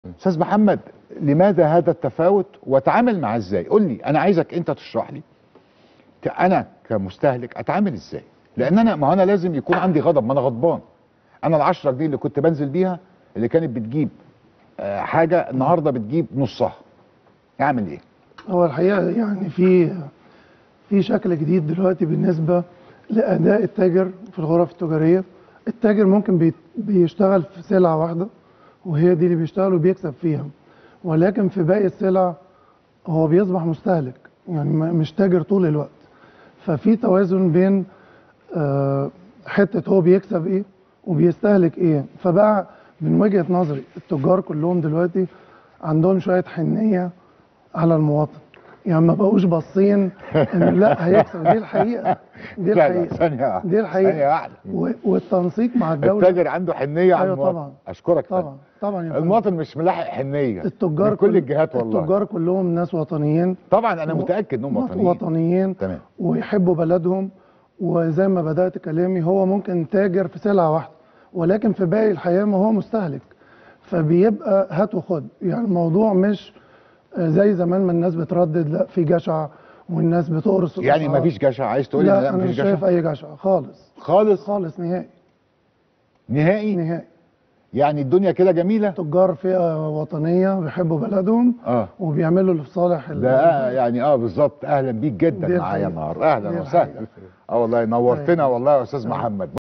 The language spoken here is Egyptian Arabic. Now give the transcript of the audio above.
استاذ محمد لماذا هذا التفاوت واتعامل معاه ازاي قول لي انا عايزك انت تشرح لي ت- انا كمستهلك اتعامل ازاي لان انا ما هو انا لازم يكون عندي غضب ما انا غضبان انا العشرة جنيه اللي كنت بنزل بيها اللي كانت بتجيب آه، حاجه النهارده بتجيب نصها اعمل ايه هو الحقيقه يعني في في شكل جديد دلوقتي بالنسبه لاداء التاجر في الغرف التجاريه التاجر ممكن بي- بيشتغل في سلعه واحده وهي دي اللي بيشتغل وبيكسب فيها ولكن في باقي السلع هو بيصبح مستهلك يعني ما- مش تاجر طول الوقت ففي توازن بين آه، حته هو بيكسب ايه وبيستهلك ايه فبقى من وجهه نظري التجار كلهم دلوقتي عندهم شويه حنيه على المواطن يعني ما بقوش باصين ان لا هيكسب دي الحقيقه دي لا لا الحقيقه ثانيه واحده دي الحقيقه ثانيه واحده و- والتنسيق مع الدوله التاجر عنده حنيه على أيوة المواطن طبعا. اشكرك طبعا طبعا يا فندم. المواطن مش ملاحق حنيه التجار من كل كل- الجهات والله التجار كلهم ناس وطنيين طبعا انا و- متاكد انهم وطنيين وطنيين تمام ويحبوا بلدهم وزي ما بدات كلامي هو ممكن تاجر في سلعه واحده ولكن في باقي الحياه ما هو مستهلك فبيبقى هات وخد يعني الموضوع مش آه، زي زمان ما الناس بتردد لا في جشع والناس بتقرص يعني الأسعار. ما فيش جشع عايز تقول لي لا لا انا ما مش فيش شايف جشع اي جشع خالص خالص خالص نهائي نهائي نهائي يعني الدنيا كده جميله تجار فئه وطنيه بيحبوا بلدهم اه وبيعملوا اللي في صالح ال- ده يعني اه بالظبط اهلا بيك جدا دي معايا الحقيقة. النهارده اهلا دي وسهلا الحقيقة. اه والله نورتنا والله يا استاذ محمد